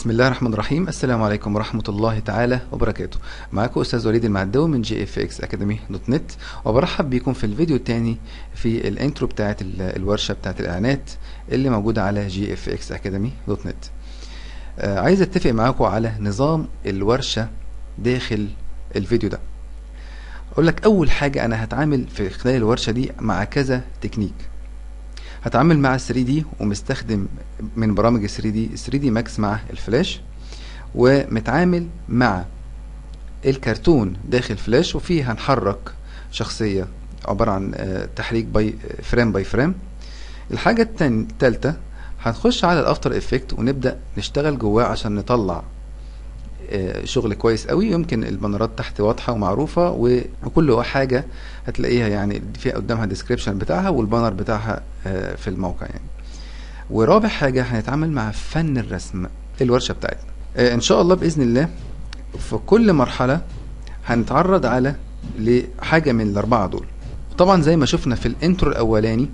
بسم الله الرحمن الرحيم السلام عليكم ورحمة الله تعالى وبركاته معاكم أستاذ وليد المعداوي من جي اف اكس اكاديمي دوت نت وبرحب بيكم في الفيديو التاني في الانترو بتاعت ال- الورشة بتاعت الإعلانات اللي موجودة على جي اف اكس اكاديمي دوت نت آه عايز اتفق معاكم على نظام الورشة داخل الفيديو ده اقول لك اول حاجة انا هتعامل في خلال الورشة دي مع كذا تكنيك هتعامل مع 3 دي ومستخدم من برامج 3 دي 3 دي ماكس مع الفلاش ومتعامل مع الكرتون داخل فلاش وفيه هنحرك شخصية عبارة عن آه، تحريك باي فريم باي فريم الحاجة التانية التالتة هنخش على الافتر افكت ونبدأ نشتغل جواه عشان نطلع آه، شغل كويس قوي يمكن البانرات تحت واضحة ومعروفة و- وكل حاجة هتلاقيها يعني في قدامها ديسكريبشن بتاعها والبانر بتاعها آه، في الموقع يعني ورابع حاجة هنتعامل مع فن الرسم الورشة بتاعتنا آه، ان شاء الله بإذن الله في كل مرحلة هنتعرض على لحاجة من الأربعة دول طبعا زي ما شفنا في الانترو الأولاني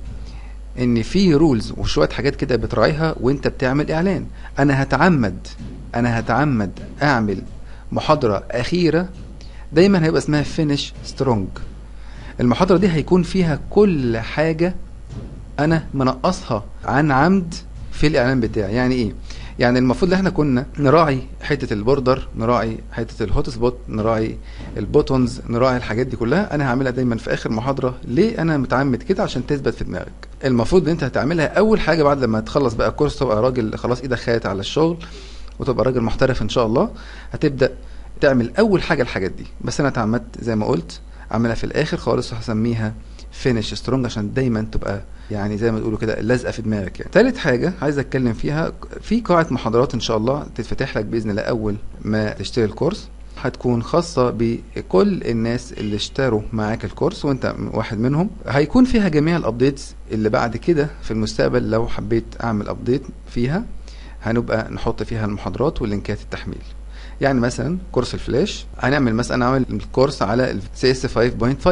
ان في رولز وشويه حاجات كده بتراعيها وانت بتعمل اعلان انا هتعمد انا هتعمد اعمل محاضره اخيره دايما هيبقى اسمها فينش سترونج المحاضره دي هيكون فيها كل حاجه انا منقصها عن عمد في الاعلان بتاعي يعني ايه يعني المفروض ان احنا كنا نراعي حته البوردر نراعي حته الهوت سبوت نراعي البوتونز نراعي الحاجات دي كلها انا هعملها دايما في اخر محاضره ليه انا متعمد كده عشان تثبت في دماغك المفروض ان انت هتعملها اول حاجه بعد لما تخلص بقى الكورس تبقى راجل خلاص ايدك خدت على الشغل وتبقى راجل محترف ان شاء الله هتبدا تعمل اول حاجه الحاجات دي بس انا اتعمدت زي ما قلت اعملها في الاخر خالص وهسميها فينش سترونج عشان دايما تبقى يعني زي ما تقولوا كده لازقه في دماغك يعني تالت حاجه عايز اتكلم فيها في قاعه محاضرات ان شاء الله تتفتح لك باذن الله اول ما تشتري الكورس هتكون خاصة بكل الناس اللي اشتروا معاك الكورس وانت واحد منهم هيكون فيها جميع الابديتس اللي بعد كده في المستقبل لو حبيت اعمل ابديت فيها هنبقى نحط فيها المحاضرات واللينكات التحميل يعني مثلا كورس الفلاش هنعمل مثلا انا عامل الكورس على ال CS 5.5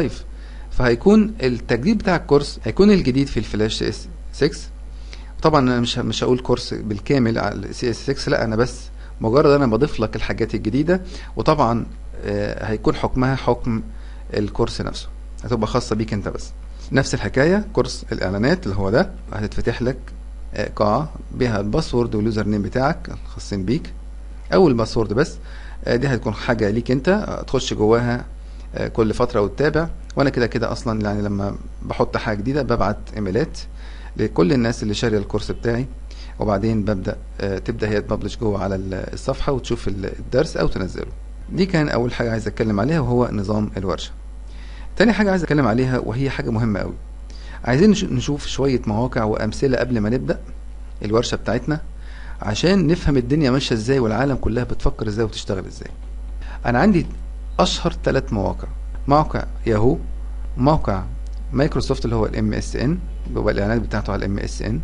فهيكون التجديد بتاع الكورس هيكون الجديد في الفلاش CS 6 طبعا انا مش مش هقول كورس بالكامل على سي اس 6 لا انا بس مجرد انا بضيف لك الحاجات الجديده وطبعا آه، هيكون حكمها حكم الكورس نفسه هتبقى خاصه بيك انت بس نفس الحكايه كورس الاعلانات اللي هو ده هتتفتح لك آه، قاعه بها الباسورد واليوزر نيم بتاعك الخاصين بيك او الباسورد بس آه، دي هتكون حاجه ليك انت آه، تخش جواها آه، كل فتره وتتابع وانا كده كده اصلا يعني لما بحط حاجه جديده ببعت ايميلات لكل الناس اللي شاريه الكورس بتاعي وبعدين ببدا آه، تبدا هي تبلش جوه على ال- الصفحه وتشوف ال- الدرس او تنزله دي كان اول حاجه عايز اتكلم عليها وهو نظام الورشه تاني حاجه عايز اتكلم عليها وهي حاجه مهمه قوي عايزين نش- نشوف شويه مواقع وامثله قبل ما نبدا الورشه بتاعتنا عشان نفهم الدنيا ماشيه ازاي والعالم كلها بتفكر ازاي وتشتغل ازاي انا عندي اشهر ثلاث مواقع موقع ياهو موقع مايكروسوفت اللي هو الام اس ان بيبقى الاعلانات بتاعته على الام اس ان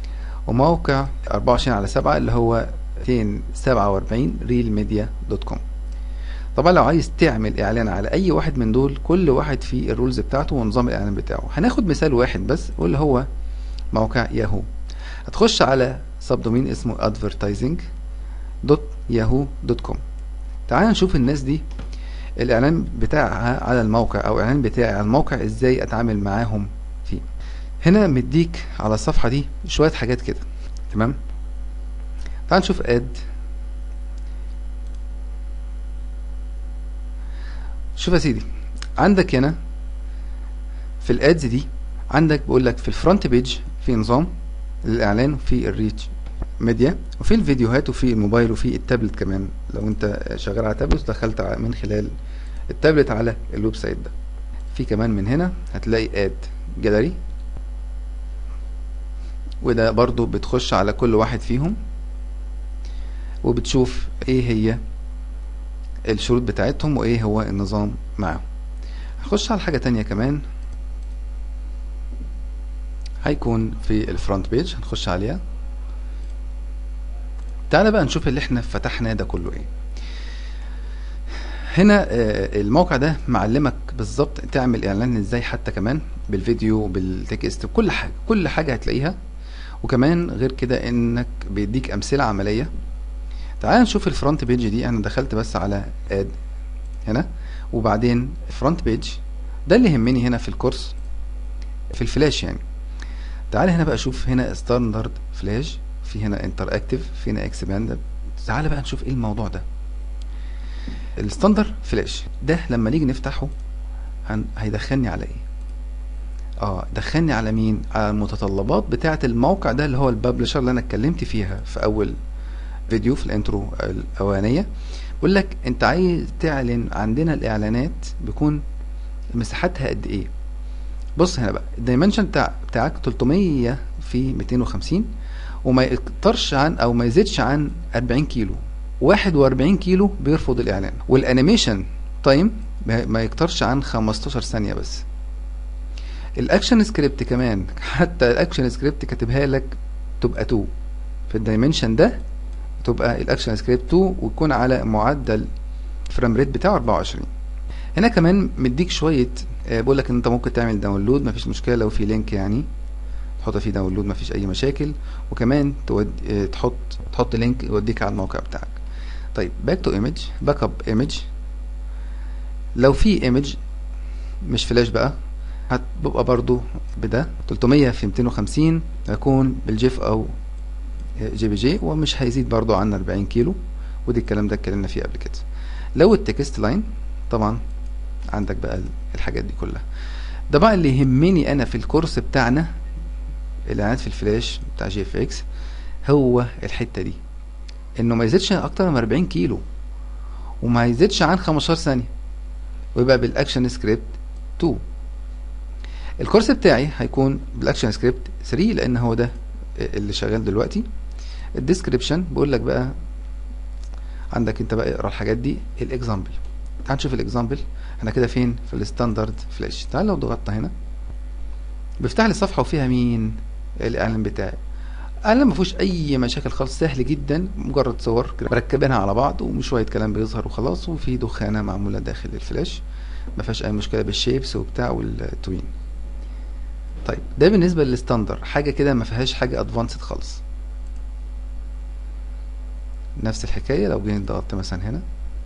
وموقع 24 على 7 اللي هو 247 ريل ميديا دوت كوم طبعا لو عايز تعمل اعلان على اي واحد من دول كل واحد فيه الرولز بتاعته ونظام الاعلان بتاعه هناخد مثال واحد بس واللي هو موقع ياهو هتخش على سب دومين اسمه advertising.yahoo.com تعال نشوف الناس دي الاعلان بتاعها على الموقع او الاعلان بتاعي على الموقع ازاي اتعامل معاهم فيه هنا مديك على الصفحه دي شويه حاجات كده تمام تعال نشوف اد شوف يا سيدي عندك هنا في الادز دي عندك بيقول لك في الفرونت بيج في نظام للاعلان وفي الريتش ميديا وفي الفيديوهات وفي الموبايل وفي التابلت كمان لو انت شغال على تابلت دخلت ع- من خلال التابلت على الويب سايت ده في كمان من هنا هتلاقي اد جاليري وده برضو بتخش على كل واحد فيهم وبتشوف ايه هي الشروط بتاعتهم وايه هو النظام معاهم هخش على حاجة تانية كمان هيكون في الفرونت بيج هنخش عليها تعالى بقى نشوف اللي احنا فتحناه ده كله ايه هنا آه، الموقع ده معلمك بالظبط تعمل اعلان ازاي حتى كمان بالفيديو بالتكست كل حاجه كل حاجه هتلاقيها وكمان غير كده انك بيديك امثله عمليه تعال نشوف الفرونت بيج دي انا دخلت بس على اد هنا وبعدين فرونت بيج ده اللي يهمني هنا في الكورس في الفلاش يعني تعال هنا بقى شوف هنا ستاندرد فلاش في هنا انتر اكتف في هنا اكسباند تعال بقى نشوف ايه الموضوع ده الستاندر فلاش ده لما نيجي نفتحه هن... هيدخلني على ايه اه دخلني على مين على المتطلبات بتاعه الموقع ده اللي هو الببلشر اللي انا اتكلمت فيها في اول فيديو في الانترو الاولانيه بقول لك انت عايز تعلن عندنا الاعلانات بيكون مساحتها قد ايه بص هنا بقى الدايمنشن بتاع بتاعك 300 في 250 وما يكترش عن او ما يزيدش عن 40 كيلو 41 كيلو بيرفض الاعلان والانيميشن تايم ما يكترش عن 15 ثانيه بس الاكشن سكريبت كمان حتى الاكشن سكريبت كاتبها لك تبقى 2 في الدايمنشن ده تبقى الاكشن سكريبت 2 ويكون على معدل فريم ريت بتاعه 24 هنا كمان مديك شويه بقول لك ان انت ممكن تعمل داونلود مفيش مشكله لو في لينك يعني تحط فيه داونلود مفيش اي مشاكل وكمان تود... تحط تحط لينك يوديك على الموقع بتاعك طيب باك تو ايمج باك اب ايمج لو في ايمج مش فلاش بقى هتبقى برضو بده 300 في 250 هيكون بالجيف او جي بي جي ومش هيزيد برضو عن 40 كيلو ودي الكلام ده اتكلمنا فيه قبل كده لو التكست لاين طبعا عندك بقى الحاجات دي كلها ده بقى اللي يهمني انا في الكورس بتاعنا الاعلانات في الفلاش بتاع جي اف اكس هو الحته دي انه ما يزيدش اكتر من 40 كيلو وما يزيدش عن 15 ثانيه ويبقى بالاكشن سكريبت 2 الكورس بتاعي هيكون بالاكشن سكريبت 3 لان هو ده اللي شغال دلوقتي الديسكريبشن بيقول لك بقى عندك انت بقى اقرا الحاجات دي الاكزامبل تعال نشوف الاكزامبل احنا كده فين في الستاندرد فلاش تعال لو ضغطنا هنا بيفتح لي صفحه وفيها مين الاعلان بتاعي اعلان ما فيهوش اي مشاكل خالص سهل جدا مجرد صور مركبينها على بعض وشويه كلام بيظهر وخلاص وفي دخانه معموله داخل الفلاش ما فيهاش اي مشكله بالشيبس وبتاع والتوين طيب ده بالنسبه للستاندر حاجه كده ما فيهاش حاجه ادفانسد خالص نفس الحكايه لو جيت ضغطت مثلا هنا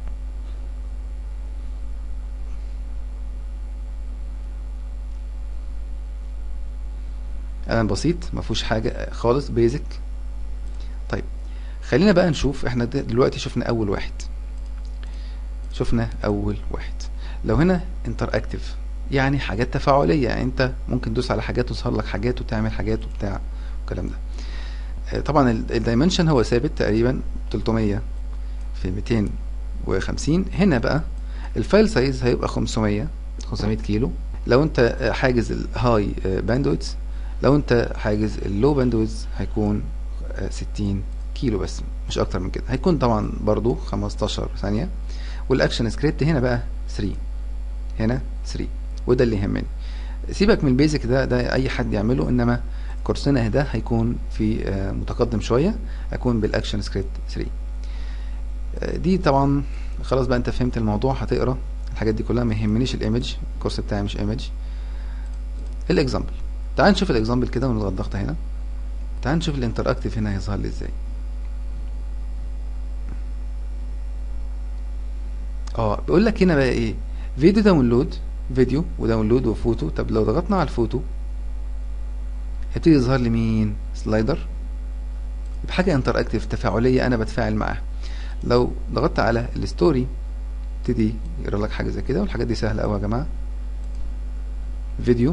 اعلان بسيط ما فيهوش حاجه خالص بيزك طيب خلينا بقى نشوف احنا دلوقتي شفنا اول واحد شفنا اول واحد لو هنا انتر اكتف يعني حاجات تفاعليه يعني انت ممكن تدوس على حاجات تظهر لك حاجات وتعمل حاجات وبتاع والكلام ده طبعا الدايمنشن هو ثابت تقريبا 300 في 250 هنا بقى الفايل سايز هيبقى 500 500 كيلو لو انت حاجز الهاي باندويدث لو انت حاجز اللو باندويدث هيكون 60 كيلو بس مش اكتر من كده هيكون طبعا برضو 15 ثانيه والاكشن سكريبت هنا بقى 3 هنا 3 وده اللي يهمني سيبك من البيزك ده ده اي حد يعمله انما كورسنا ده هيكون في متقدم شويه هيكون بالاكشن سكريبت 3 دي طبعا خلاص بقى انت فهمت الموضوع هتقرا الحاجات دي كلها ما يهمنيش الايمج الكورس بتاعي مش ايمج الاكزامبل تعال نشوف الاكزامبل كده ونضغط ضغطه هنا تعال نشوف الانتراكتيف هنا هيظهر لي ازاي اه بيقول لك هنا بقى ايه فيديو داونلود فيديو وداونلود وفوتو طب لو ضغطنا على الفوتو هيبتدي يظهر لي مين سلايدر بحاجه انتراكتيف تفاعليه انا بتفاعل معاها لو ضغطت على الستوري يبتدي يقرا لك حاجه زي كده والحاجات دي سهله قوي يا جماعه فيديو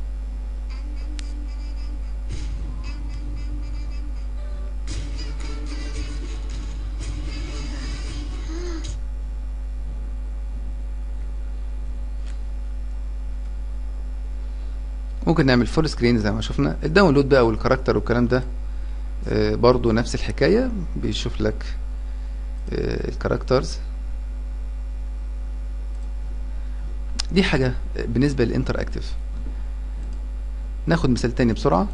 ممكن نعمل فول سكرين زي ما شفنا الداونلود بقى والكاركتر والكلام ده آه برضو نفس الحكاية بيشوف لك آه الكاركترز دي حاجة بالنسبة للانتر اكتف ناخد مثال تاني بسرعة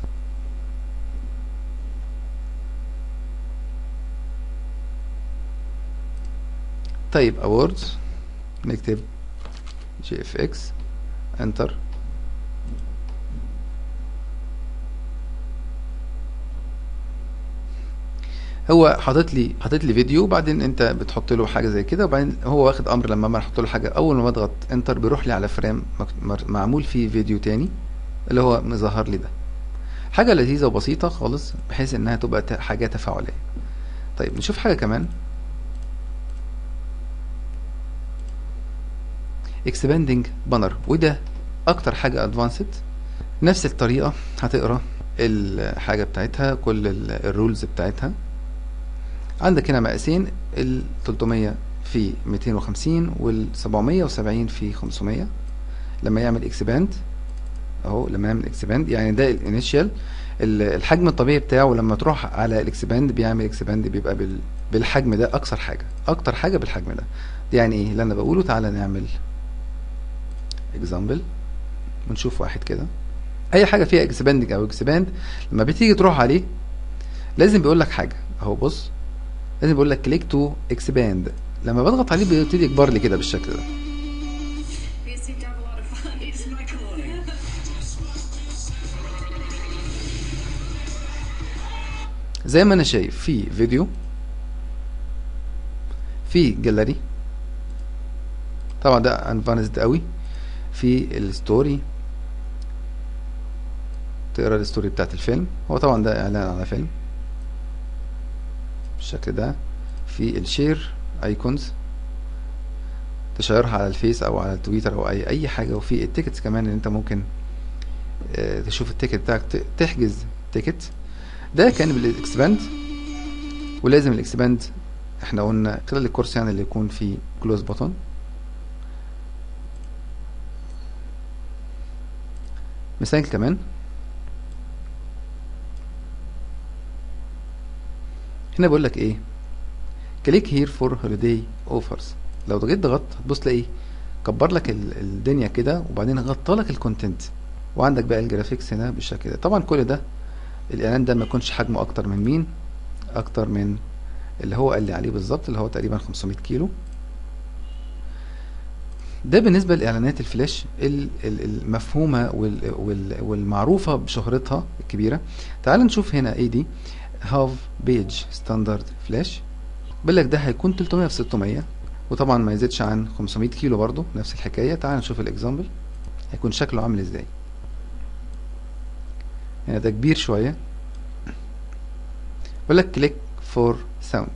طيب awards نكتب جي اف اكس انتر هو حاطط لي حاطط لي فيديو وبعدين انت بتحط له حاجه زي كده وبعدين هو واخد امر لما انا احط له حاجه اول ما بضغط انتر بيروح لي على فريم مك- مر- معمول فيه فيديو تاني اللي هو مظهر لي ده حاجه لذيذه وبسيطه خالص بحيث انها تبقى ت- حاجه تفاعليه طيب نشوف حاجه كمان اكسباندنج بانر وده اكتر حاجه ادفانسد نفس الطريقه هتقرا الحاجه بتاعتها كل الرولز بتاعتها عندك هنا مقاسين ال 300 في 250 وال 770 في 500 لما يعمل اكسباند اهو لما يعمل اكسباند يعني ده الانيشال الحجم الطبيعي بتاعه لما تروح على الاكسباند بيعمل اكسباند بيبقى بال بالحجم ده اكثر حاجه اكتر حاجه بالحجم ده دي يعني ايه اللي انا بقوله تعالى نعمل اكزامبل ونشوف واحد كده اي حاجه فيها اكسباندنج او اكسباند لما بتيجي تروح عليه لازم بيقول لك حاجه اهو بص لازم بيقول لك كليك تو اكسباند لما بضغط عليه بيبتدي يكبر لي كده بالشكل ده We seem to have a lot of fun. It's my calling. زي ما انا شايف في فيديو في جاليري طبعا ده انفانسد قوي في الستوري تقرا الستوري بتاعت الفيلم هو طبعا ده اعلان على فيلم بالشكل ده في الشير ايكونز تشيرها على الفيس او على التويتر او اي اي حاجه وفي التيكتس كمان ان انت ممكن آه، تشوف التيكت بتاعك ت- تحجز تيكت ده كان بالاكسباند ولازم الاكسباند احنا قلنا خلال الكورس يعني اللي يكون فيه كلوز بutton مثال كمان هنا بقول لك ايه كليك هير فور هوليداي اوفرز لو جيت ضغطت هتبص تلاقي كبر لك ال- الدنيا كده وبعدين غطى لك الكونتنت وعندك بقى الجرافيكس هنا بالشكل ده طبعا كل ده الاعلان ده ما يكونش حجمه اكتر من مين اكتر من اللي هو قال لي عليه بالظبط اللي هو تقريبا 500 كيلو ده بالنسبة لإعلانات الفلاش ال- ال- المفهومة وال- وال- والمعروفة بشهرتها الكبيرة تعال نشوف هنا ايه دي هاف بيج ستاندرد فلاش بيقول لك ده هيكون 300 في 600 وطبعا ما يزيدش عن 500 كيلو برضو نفس الحكاية تعال نشوف الاكزامبل هيكون شكله عامل ازاي هنا ده كبير شوية بيقول لك كليك فور ساوند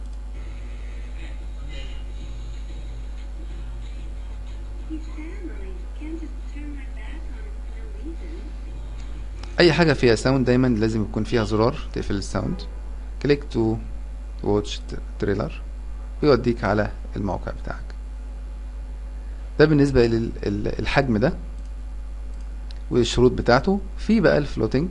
He's family. Can't just turn my back on him for no reason. اي حاجه فيها ساوند دايما لازم يكون فيها زرار تقفل الساوند كليك تو واتش تريلر ويوديك على الموقع بتاعك ده بالنسبه للحجم ده والشروط بتاعته في بقى الفلوتنج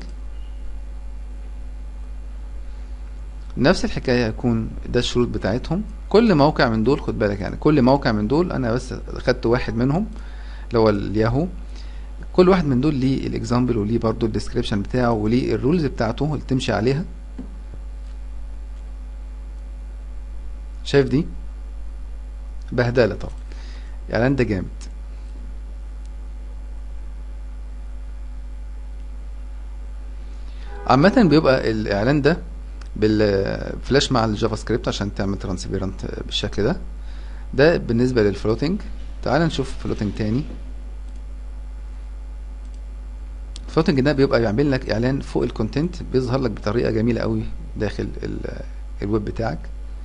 نفس الحكايه هيكون ده الشروط بتاعتهم كل موقع من دول خد بالك يعني كل موقع من دول انا بس خدت واحد منهم اللي هو الياهو كل واحد من دول ليه الاكزامبل وليه برضو الديسكريبشن بتاعه وليه الرولز بتاعته اللي تمشي عليها شايف دي بهدله طبعا الاعلان ده جامد عامة بيبقى الإعلان ده بالفلاش مع الجافا سكريبت عشان تعمل ترانسبيرنت بالشكل ده ده بالنسبة للفلوتنج تعال نشوف فلوتنج تاني الفلوتنج ده بيبقى بيعمل لك اعلان فوق الكونتنت بيظهر لك بطريقه جميله قوي داخل ال- الويب بتاعك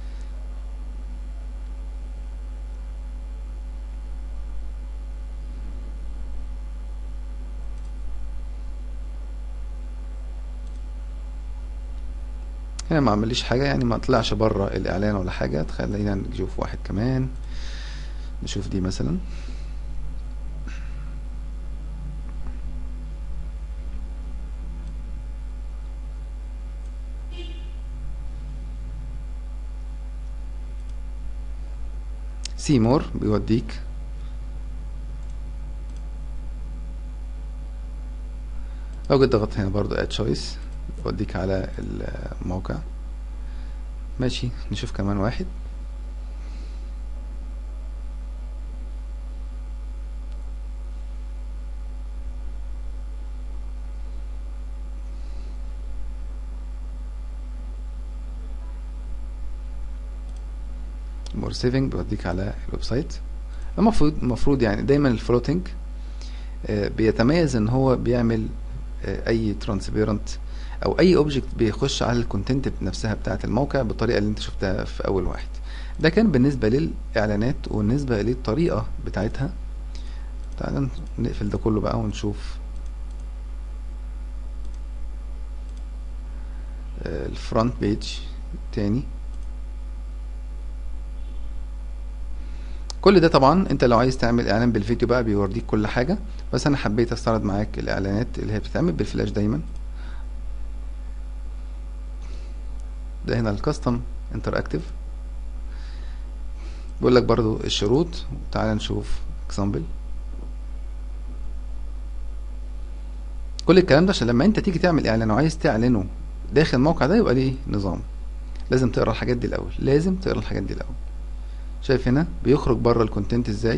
هنا ما عمليش حاجه يعني ما طلعش بره الاعلان ولا حاجه خلينا نشوف واحد كمان نشوف دي مثلا سيمور بيوديك لو جيت ضغطت هنا برضو اد choice يوديك على الموقع ماشي نشوف كمان واحد مور سيفنج بيوديك على الويب سايت المفروض المفروض يعني دايما الفلوتنج بيتميز ان هو بيعمل آه، اي ترانسبيرنت او اي اوبجكت بيخش على الكونتنت نفسها بتاعه الموقع بالطريقه اللي انت شفتها في اول واحد ده كان بالنسبه للاعلانات وبالنسبه للطريقه بتاعتها تعال نقفل ده كله بقى ونشوف آه، الفرونت بيج تاني كل ده طبعا انت لو عايز تعمل اعلان بالفيديو بقى بيوريك كل حاجة بس انا حبيت استعرض معاك الاعلانات اللي هي بتتعمل بالفلاش دايما ده هنا الكاستم انتراكتيف بيقول لك برضو الشروط تعال نشوف اكزامبل كل الكلام ده عشان لما انت تيجي تعمل اعلان وعايز تعلنه داخل الموقع ده يبقى ليه نظام لازم تقرا الحاجات دي الاول لازم تقرا الحاجات دي الاول شايف هنا بيخرج بره الكونتنت ازاي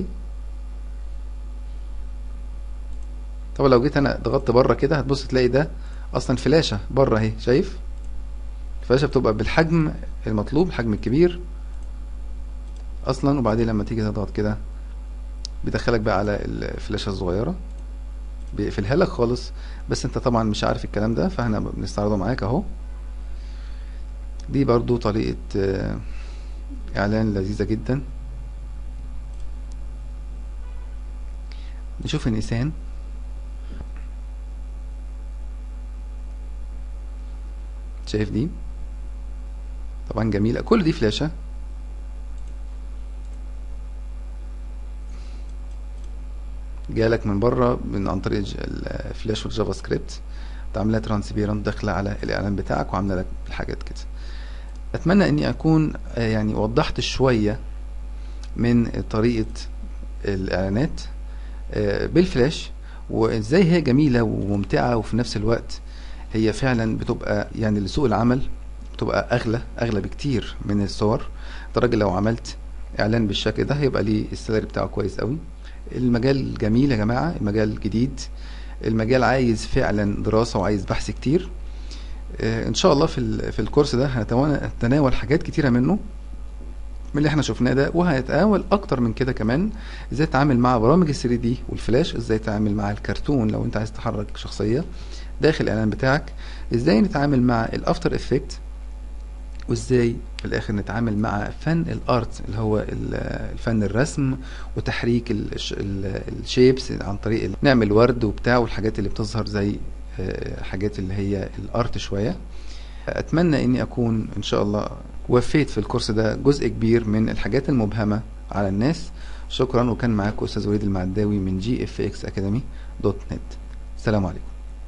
طب لو جيت انا ضغطت بره كده هتبص تلاقي ده اصلا فلاشة بره اهي شايف الفلاشة بتبقى بالحجم المطلوب الحجم الكبير اصلا وبعدين لما تيجي تضغط كده بيدخلك بقى على الفلاشة الصغيرة بيقفلها لك خالص بس انت طبعا مش عارف الكلام ده فاحنا بنستعرضه معاك اهو دي برضو طريقة آه، اعلان لذيذة جدا نشوف النيسان شايف دي طبعا جميلة كل دي فلاشة جالك من بره من عن طريق الج- الفلاش والجافا سكريبت تعملها ترانسبيرنت داخله على الاعلان بتاعك وعامله لك الحاجات كده اتمنى اني اكون آه، يعني وضحت شويه من طريقه الاعلانات آه، بالفلاش وازاي هي جميله وممتعه وفي نفس الوقت هي فعلا بتبقى يعني لسوق العمل بتبقى اغلى اغلى بكتير من الصور انت راجل لو عملت اعلان بالشكل ده هيبقى ليه السالري بتاعه كويس قوي المجال جميل يا جماعه المجال جديد المجال عايز فعلا دراسه وعايز بحث كتير آه، ان شاء الله في ال- في الكورس ده هنتوا- هنتناول حاجات كتيره منه من اللي احنا شفناه ده وهنتناول اكتر من كده كمان ازاي تتعامل مع برامج ال 3 دي والفلاش ازاي تتعامل مع الكرتون لو انت عايز تحرك شخصيه داخل الاعلان بتاعك ازاي نتعامل مع الافتر افكت وازاي في الاخر نتعامل مع فن الارت اللي هو ال- الفن الرسم وتحريك الش- ال- الشيبس عن طريق ال- نعمل ورد وبتاع والحاجات اللي بتظهر زي آه، حاجات اللي هي الارت شويه اتمنى اني اكون ان شاء الله وفيت في الكورس ده جزء كبير من الحاجات المبهمه على الناس شكرا وكان معاكم استاذ وليد المعداوي من جي اف اكس اكاديمي دوت نت السلام عليكم